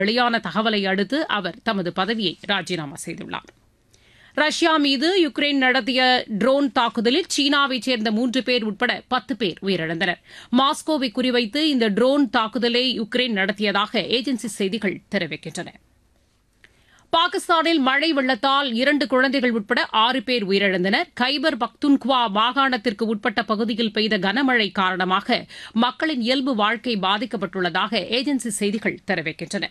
வெளியான தகவலை அடுத்து அவர் தமது பதவியை ராஜினாமா செய்துள்ளார் ரஷ்யா மீது யுக்ரைன் நடத்திய ட்ரோன் தாக்குதலில் சீனாவைச் சேர்ந்த மூன்று பேர் உட்பட பத்து பேர் உயிரிழந்தனர் மாஸ்கோவை குறிவைத்து இந்த ட்ரோன் தாக்குதலை யுக்ரைன் நடத்தியதாக ஏஜென்சி செய்திகள் தெரிவிக்கின்றன பாகிஸ்தானில் மழை வெள்ளத்தால் இரண்டு குழந்தைகள் உட்பட ஆறு பேர் உயிரிழந்தனர் கைபர் பக்துன்குவா மாகாணத்திற்கு உட்பட்ட பகுதியில் பெய்த கனமழை காரணமாக மக்களின் இயல்பு வாழ்க்கை பாதிக்கப்பட்டுள்ளதாக ஏஜென்சி செய்திகள் தெரிவிக்கின்றன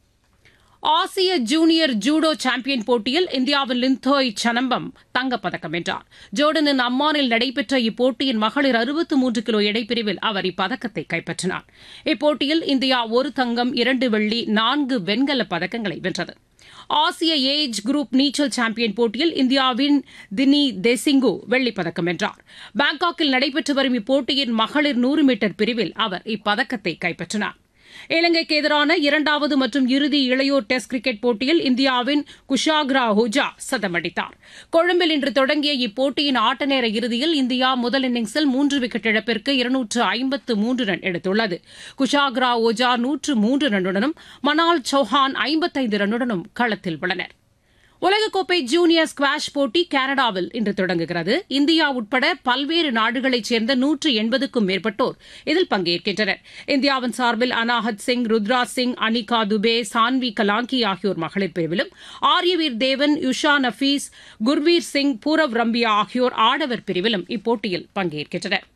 ஆசிய ஜூனியர் ஜூடோ சாம்பியன் போட்டியில் இந்தியாவின் லிந்தோய் சனம்பம் தங்கப்பதக்கம் வென்றார் ஜோர்டனின் அம்மானில் நடைபெற்ற இப்போட்டியின் மகளிர் அறுபத்து மூன்று கிலோ எடைப்பிரிவில் அவர் இப்பதக்கத்தை கைப்பற்றினார் இப்போட்டியில் இந்தியா ஒரு தங்கம் இரண்டு வெள்ளி நான்கு வெண்கலப் பதக்கங்களை வென்றது ஆசிய ஏஜ் குரூப் நீச்சல் சாம்பியன் போட்டியில் இந்தியாவின் தினி தேசிங்கு வெள்ளிப்பதக்கம் வென்றார் பாங்காக்கில் நடைபெற்று வரும் இப்போட்டியின் மகளிர் நூறு மீட்டர் பிரிவில் அவர் இப்பதக்கத்தை கைப்பற்றினார் இலங்கைக்கு எதிரான இரண்டாவது மற்றும் இறுதி இளையோர் டெஸ்ட் கிரிக்கெட் போட்டியில் இந்தியாவின் குஷாக்ரா ஹூஜா சதமடித்தார் கொழும்பில் இன்று தொடங்கிய இப்போட்டியின் ஆட்ட நேர இறுதியில் இந்தியா முதல் இன்னிங்ஸில் மூன்று விக்கெட் இழப்பிற்கு இருநூற்று ஐம்பத்து மூன்று ரன் எடுத்துள்ளது குஷாக்ரா ஓஜா நூற்று மூன்று ரன்னுடனும் மனால் சௌஹான் ஐம்பத்தைந்து ரன்னுடனும் களத்தில் உள்ளனா் உலகக்கோப்பை ஜூனியர் ஸ்குவாஷ் போட்டி கனடாவில் இன்று தொடங்குகிறது இந்தியா உட்பட பல்வேறு நாடுகளைச் சேர்ந்த நூற்று எண்பதுக்கும் மேற்பட்டோர் இதில் பங்கேற்கின்றனர் இந்தியாவின் சார்பில் அனாஹத் சிங் ருத்ரா சிங் அனிகா துபே சான்வி கலாங்கி ஆகியோர் மகளிர் பிரிவிலும் ஆரியவீர் தேவன் யுஷா நஃபீஸ் குர்வீர் சிங் பூரவ் ரம்பியா ஆகியோர் ஆடவர் பிரிவிலும் இப்போட்டியில் பங்கேற்கின்றனர்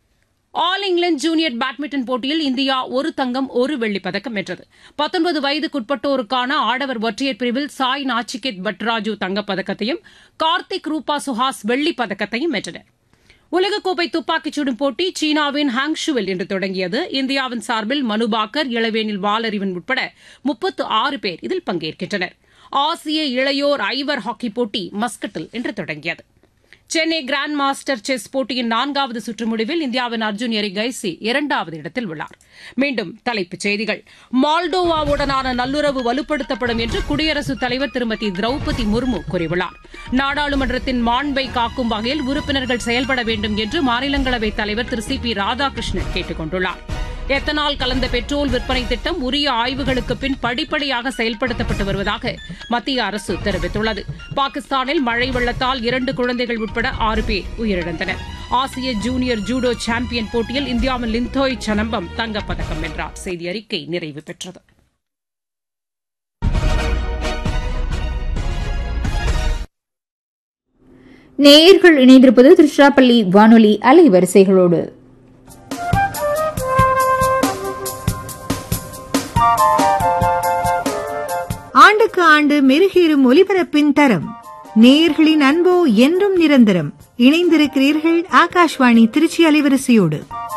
ஆல் இங்கிலாந்து ஜூனியர் பேட்மிண்டன் போட்டியில் இந்தியா ஒரு தங்கம் ஒரு வெள்ளிப் பதக்கம் வென்றது பத்தொன்பது வயதுக்குட்பட்டோருக்கான ஆடவர் ஒற்றையர் பிரிவில் சாய் நாச்சிகேத் பட்ராஜு தங்கப்பதக்கத்தையும் கார்த்திக் ரூபா சுஹாஸ் வெள்ளிப் பதக்கத்தையும் வென்றனர் உலகக்கோப்பை துப்பாக்கிச் சுடும் போட்டி சீனாவின் ஹாங்ஷுவில் இன்று தொடங்கியது இந்தியாவின் சார்பில் மனுபாக்கர் இளவேனில் வாலறிவன் உட்பட முப்பத்து ஆறு பேர் இதில் பங்கேற்கின்றனர் ஆசிய இளையோர் ஐவர் ஹாக்கி போட்டி மஸ்கட்டில் இன்று தொடங்கியது சென்னை கிராண்ட் மாஸ்டர் செஸ் போட்டியின் நான்காவது சுற்று முடிவில் இந்தியாவின் அர்ஜுன் எரிகைசி இரண்டாவது இடத்தில் உள்ளார் மீண்டும் தலைப்புச் செய்திகள் மால்டோவாவுடனான நல்லுறவு வலுப்படுத்தப்படும் என்று குடியரசுத் தலைவர் திருமதி திரௌபதி முர்மு கூறியுள்ளார் நாடாளுமன்றத்தின் மாண்பை காக்கும் வகையில் உறுப்பினர்கள் செயல்பட வேண்டும் என்று மாநிலங்களவைத் தலைவர் திரு சி பி ராதாகிருஷ்ணன் கேட்டுக் கொண்டுள்ளார் எத்தனால் கலந்த பெட்ரோல் விற்பனை திட்டம் உரிய ஆய்வுகளுக்கு பின் படிப்படியாக செயல்படுத்தப்பட்டு வருவதாக மத்திய அரசு தெரிவித்துள்ளது பாகிஸ்தானில் மழை வெள்ளத்தால் இரண்டு குழந்தைகள் உட்பட ஆறு பேர் உயிரிழந்தனர் ஆசிய ஜூனியர் ஜூடோ சாம்பியன் போட்டியில் இந்தியாவின் லிந்தோய் சனம்பம் தங்கப்பதக்கம் வென்றார் செய்தி அறிக்கை நிறைவு பெற்றது நேயர்கள் இணைந்திருப்பது திருச்சிராப்பள்ளி வானொலி அலைவரிசைகளோடு ஆண்டுக்கு ஆண்டு மெருகேறும் ஒலிபரப்பின் தரம் நேயர்களின் அன்போ என்றும் நிரந்தரம் இணைந்திருக்கிறீர்கள் ஆகாஷ்வாணி திருச்சி அலைவரிசையோடு